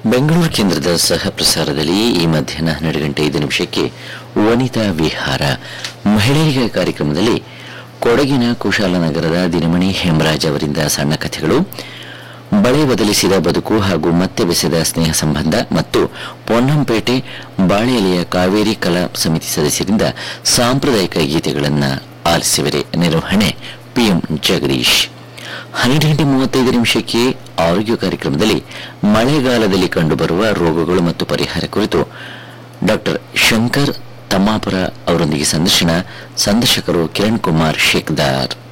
ಬೆಂಗಳೂರು ಕೇಂದ್ರದ ಸಹ ಪ್ರಸಾರದಲ್ಲಿ ಈ ಮಧ್ಯಾಹ್ನ ಹನ್ನೆರಡು ಗಂಟೆ ಐದು ನಿಮಿಷಕ್ಕೆ ವನಿತಾ ವಿಹಾರ ಮಹಿಳೆಯರಿಗೆ ಕಾರ್ಯಕ್ರಮದಲ್ಲಿ ಕೊಡಗಿನ ಕುಶಾಲನಗರದ ದಿನಮಣಿ ಹೇಮರಾಜ್ ಅವರಿಂದ ಸಣ್ಣ ಕಥೆಗಳು ಬಳೆ ಬದಲಿಸಿದ ಬದುಕು ಹಾಗೂ ಮತ್ತೆ ಬೆಸೆದ ಸ್ನೇಹ ಸಂಬಂಧ ಮತ್ತು ಪೊನ್ನಂಪೇಟೆ ಬಾಳೆಎಲೆಯ ಕಾವೇರಿ ಕಲಾ ಸಮಿತಿ ಸದಸ್ಯರಿಂದ ಸಾಂಪ್ರದಾಯಿಕ ಗೀತೆಗಳನ್ನು ಆಲಿಸುವರೆ ನಿರ್ವಹಣೆ ಪಿಎಂ ಜಗದೀಶ್ ಹನ್ನೆರಡು ಗಂಟೆ ಮೂವತ್ತೈದು ನಿಮಿಷಕ್ಕೆ ಆರೋಗ್ಯ ಕಾರ್ಯಕ್ರಮದಲ್ಲಿ ಮಳೆಗಾಲದಲ್ಲಿ ಕಂಡುಬರುವ ರೋಗಗಳು ಮತ್ತು ಪರಿಹಾರ ಕುರಿತು ಡಾಕ್ಟರ್ ಶಂಕರ್ ತಮ್ಮಾಪುರ ಅವರೊಂದಿಗೆ ಸಂದರ್ಶನ ಸಂದರ್ಶಕರು ಕಿರಣ್ ಕುಮಾರ್ ಶೇಕ್ದಾರ್